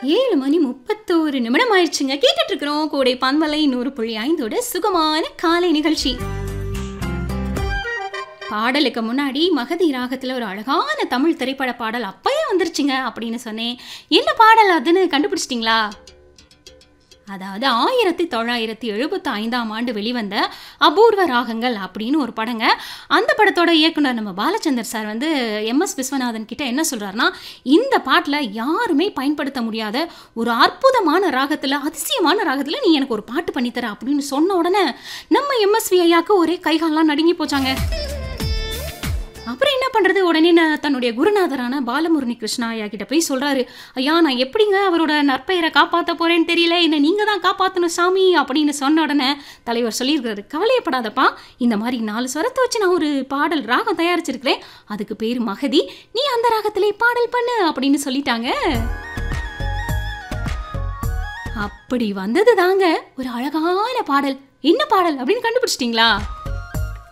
ஏழு மணி முப்பத்தோரு நிமிடம் ஆயிடுச்சுங்க கேட்டுட்டு இருக்கிறோம் கோடை பன்மலை நூறு புள்ளி ஐந்தோட சுகமான காலை நிகழ்ச்சி பாடலுக்கு முன்னாடி மகதி ராகத்துல ஒரு அழகான தமிழ் திரைப்பட பாடல் அப்பயே வந்துருச்சுங்க அப்படின்னு சொன்னேன் என்ன பாடல் அதுன்னு கண்டுபிடிச்சிட்டிங்களா அதாவது ஆயிரத்தி தொள்ளாயிரத்தி எழுபத்தி ஐந்தாம் ஆண்டு வெளிவந்த அபூர்வ ராகங்கள் அப்படின்னு ஒரு படங்க அந்த படத்தோட இயக்குனர் நம்ம பாலச்சந்தர் சார் வந்து எம்எஸ் விஸ்வநாதன் கிட்ட என்ன சொல்றாருன்னா இந்த பாட்டில் யாருமே பயன்படுத்த முடியாத ஒரு அற்புதமான ராகத்தில் அதிசயமான ராகத்தில் நீ எனக்கு ஒரு பாட்டு பண்ணித்தர அப்படின்னு சொன்ன உடனே நம்ம எம்எஸ்வி ஐயாக்கு ஒரே கைகாலெலாம் நடுங்கி போச்சாங்க அப்புறம் என்ன பண்ணுறது உடனே நான் தன்னுடைய குருநாதரான பாலமுருணி கிருஷ்ணா ஐயா கிட்ட போய் சொல்கிறாரு ஐயா நான் எப்படிங்க அவரோட நற்பெயரை காப்பாற்ற போகிறேன்னு தெரியல என்னை நீங்கள் தான் காப்பாற்றணும் சாமி அப்படின்னு சொன்ன உடனே தலைவர் சொல்லியிருக்கிறாரு கவலையப்படாதப்பா இந்த மாதிரி நாலு ஸ்வரத்தை வச்சு நான் ஒரு பாடல் ராகம் தயாரிச்சிருக்கிறேன் அதுக்கு பேர் மகதி நீ அந்த ராகத்திலே பாடல் பண்ணு அப்படின்னு சொல்லிட்டாங்க அப்படி வந்தது தாங்க ஒரு அழகான பாடல் என்ன பாடல் அப்படின்னு கண்டுபிடிச்சிட்டிங்களா